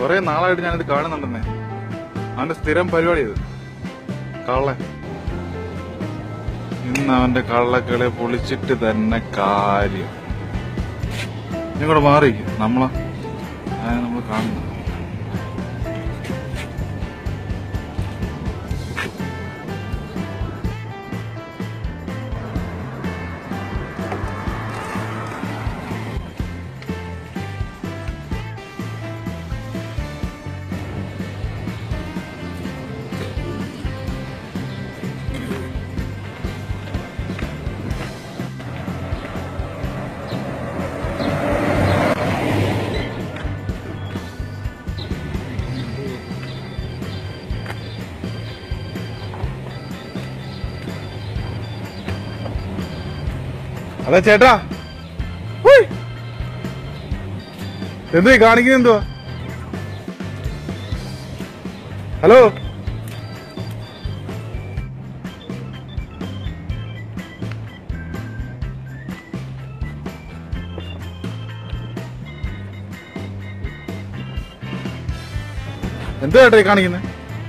കുറെ നാളായിട്ട് ഞാനിത് കാണുന്നുണ്ടെന്നേ അവന്റെ സ്ഥിരം പരിപാടി ഇത് കള്ളൻ ഇന്ന് അവന്റെ കള്ളക്കളെ പൊളിച്ചിട്ട് തന്നെ കാര്യം നിങ്ങടെ മാറിയിരിക്കും നമ്മളാ അതാണ് നമ്മൾ കാണുന്നത് അതെ ചേട്ടാ ഹുയ്. എന്തുവാ ഈ കാണിക്കുന്നത് എന്തുവാ ഹലോ എന്തുവാ ചേട്ടാ ഈ കാണിക്കുന്നത്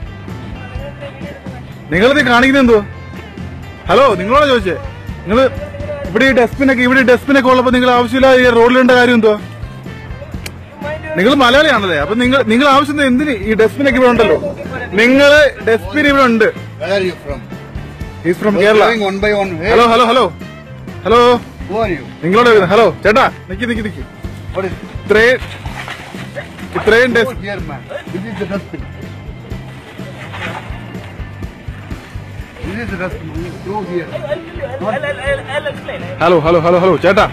നിങ്ങളിത് കാണിക്കുന്നത് എന്തുവാ ഹലോ നിങ്ങളോടാ ചോദിച്ചേ നിങ്ങള് ഇവിടെ ഈ ഡസ്റ്റ്ബിനൊക്കെ ഇവിടെ ഡസ്റ്റ്ബിനൊക്കെ ഉള്ളപ്പോ നിങ്ങൾ ആവശ്യമില്ലാതെ ഈ റോഡിലിണ്ട കാര്യം എന്തുവാ നിങ്ങൾ മലയാളിയാണല്ലേ അപ്പൊ നിങ്ങൾ നിങ്ങൾ ആവശ്യം എന്തിന് ഈ ഡസ്റ്റ്ബിനൊക്കെ ഇവിടെ ഉണ്ടല്ലോ നിങ്ങള് ഡസ്റ്റ്ബിൻ ഇവിടെ ഉണ്ട് Where are you from? Is from You're Kerala going one by one. Hey, hello hello hello hello who are you? നിങ്ങളോട് ഹലോ ചേട്ടാ നിക്ക് നിക്ക് നിക്ക് What is ഇത്രയും ഇത്രയും Go dust here, man. This is the dustbin. This is the dustbin. You throw here. Hello hello hello hello ചേട്ടാ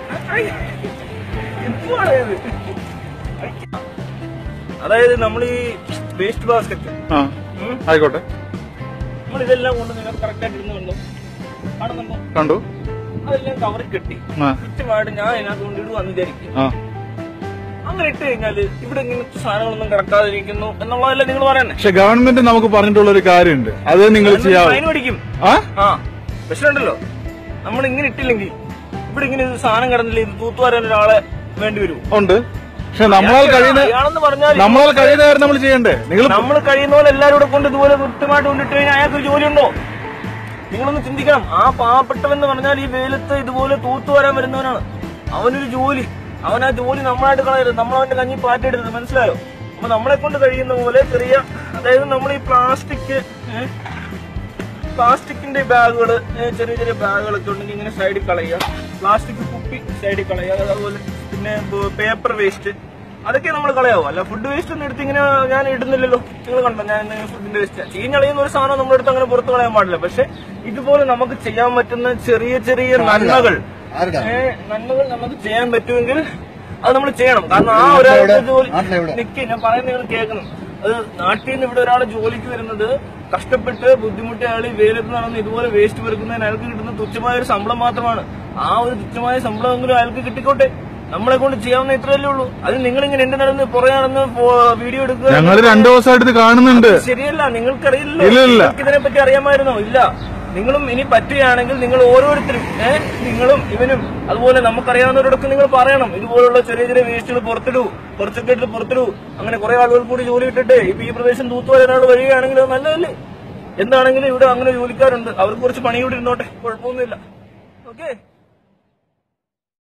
അതായത് നമ്മൾ ഈ വേസ്റ്റ് ബാസ്ക്കറ്റ് ആ ആയിക്കോട്ടെ നമ്മൾ ഇതെല്ലാം കൊണ്ട് നിങ്ങൾ കറക്റ്റ് ആയിട്ട് ഇരുന്ന് കണ്ടോ കാണുന്നുണ്ടോ കണ്ടു അതെല്ലാം കവറിൽ കെട്ടി ആ കൃത്യമായിട്ട് ഞാൻ അതിനകത്ത് കൊണ്ട് ഇടുവാന്ന് വിചാരിക്കും ആ അങ്ങനെ ഇട്ട് കഴിഞ്ഞാല് ഇവിടെ ഇങ്ങനത്തെ സാധനങ്ങളൊന്നും കിടക്കാതിരിക്കുന്നു എന്നുള്ളതല്ല നിങ്ങൾ പറയണേ പക്ഷെ ഗവൺമെന്റ് നമുക്ക് പറഞ്ഞിട്ടുള്ള ഒരു കാര്യമുണ്ട് അത് നിങ്ങൾ ചെയ്യാവൂ ഫൈൻ പിടിക്കും ആ ആ പക്ഷെ ഉണ്ടല്ലോ നമ്മൾ ഇങ്ങനെ ഇട്ടില്ലെങ്കിൽ ഇവിടെ ഇങ്ങനെ ഒരു സാധനം കിടന്നില്ല ഇത് തൂത്തുവരാൻ ഒരാളെ വേണ്ടി വരും ഉണ്ട് പക്ഷെ നമ്മളാൽ കഴിയുന്ന അയാളെന്ന് പറഞ്ഞാൽ നമ്മളാൽ കഴിയുന്ന കാര്യം നമ്മൾ ചെയ്യണ്ടേ നിങ്ങൾ നമ്മൾ കഴിയുന്ന പോലെ എല്ലാവരും കൂടെ കൊണ്ട് ഇതുപോലെ കൃത്യമായിട്ട് കൊണ്ടിട്ട് കഴിഞ്ഞാൽ അയാൾക്ക് ഒരു ജോലി ഉണ്ടോ നിങ്ങളൊന്ന് ചിന്തിക്കണം ആ പാവപ്പെട്ടവെന്ന് പറഞ്ഞാൽ ഈ വെയിലത്ത് ഇതുപോലെ തൂത്തു വരാൻ വരുന്നവനാണ് അവനൊരു ജോലി അവൻ ആ ജോലി നമ്മളായിട്ട് കളയരുത് നമ്മൾ അവന്റെ കഞ്ഞി പാറ്റെടുത്തത് മനസ്സിലായോ അപ്പൊ നമ്മളെ കൊണ്ട് കഴിയുന്ന പോലെ ചെറിയ അതായത് നമ്മൾ ഈ പ്ലാസ്റ്റിക് പ്ലാസ്റ്റിക്കിന്റെ ബാഗുകൾ ചെറിയ ചെറിയ ബാഗുകളൊക്കെ ഉണ്ടെങ്കിൽ ഇങ്ങനെ സൈഡിൽ കളയുക പ്ലാസ്റ്റിക് കുപ്പി സൈഡിൽ കളയുക അതുപോലെ പിന്നെ പേപ്പർ വേസ്റ്റ് അതൊക്കെ നമ്മൾ കളയാവോ അല്ല ഫുഡ് വേസ്റ്റ് ഒന്നും എടുത്ത് ഇങ്ങനെ ഞാൻ ഇടുന്നില്ലല്ലോ നിങ്ങൾ കണ്ടോ ഞാൻ ഫുഡിന്റെ വേസ്റ്റ് ചീഞ്ഞളയുന്ന ഒരു സാധനം നമ്മുടെ അടുത്ത് അങ്ങനെ പുറത്ത് കളയാൻ പാടില്ല പക്ഷെ ഇതുപോലെ നമുക്ക് ചെയ്യാൻ പറ്റുന്ന ചെറിയ ചെറിയ നന്മകൾ ആരുടെ? ഏ, നന്മകൾ നമുക്ക് ചെയ്യാൻ പറ്റുമെങ്കിൽ അത് നമ്മൾ ചെയ്യണം കാരണം ആ നാട്ടിലെവിടെ? ഒരാളുടെ ജോലി നാട്ടിലെവിടെ? നിക്ക് ഞാൻ പറയുന്നത് നിങ്ങൾ കേൾക്കണം അത് നാട്ടിൽ നിന്ന് ഇവിടെ ഒരാൾ ജോലിക്ക് വരുന്നത് കഷ്ടപ്പെട്ട് ബുദ്ധിമുട്ടി അയാൾ ഈ വെയിലത്ത് നടന്ന് ഇതുപോലെ വേസ്റ്റ് പെറുക്കുന്നതിന് അയാൾക്ക് കിട്ടുന്ന തുച്ഛമായ ഒരു ശമ്പളം മാത്രമാണ് ആ ഒരു തുച്ഛമായ ശമ്പളമെങ്കിലും അയാൾക്ക് കിട്ടിക്കോട്ടെ നമ്മളെ കൊണ്ട് ചെയ്യാവുന്ന ഇത്രയല്ലേ ഉള്ളൂ അത് നിങ്ങൾ ഇങ്ങനെ എന്റെ നടന്ന് പുറകെ നടന്ന് വീഡിയോ എടുക്കുക ഞങ്ങൾ രണ്ടു ദിവസമായിട്ട് ഇത് കാണുന്നുണ്ട് ശരിയല്ല നിങ്ങൾക്കറിയില്ലല്ലോ ഇല്ല, ഇല്ല. നിങ്ങൾക്ക് ഇതിനെ പറ്റി അറിയാമായിരുന്നോ ഇല്ല നിങ്ങളും ഇനി പറ്റുകയാണെങ്കിൽ നിങ്ങൾ ഓരോരുത്തരും ഏഹ് നിങ്ങളും ഇവനും അതുപോലെ നമുക്കറിയാവുന്നവരോടൊക്കെ നിങ്ങൾ പറയണം ഇതുപോലുള്ള ചെറിയ ചെറിയ വേസ്റ്റുകൾ പുറത്തിടൂ കുറച്ചൊക്കെ ഇട്ട് പുറത്തിടൂ അങ്ങനെ കുറെ ആളുകൾ കൂടി ജോലി ഇട്ടിട്ട് ഇപ്പൊ ഈ പ്രദേശം തൂത്തു വരാനാൾ വരികയാണെങ്കിൽ അത് നല്ലതല്ലേ എന്താണെങ്കിലും ഇവിടെ അങ്ങനെ ജോലിക്കാരുണ്ട് അവർക്ക് കുറച്ച് പണി കൂടി ഇരുന്നോട്ടെ കുഴപ്പമൊന്നുമില്ല ഓക്കെ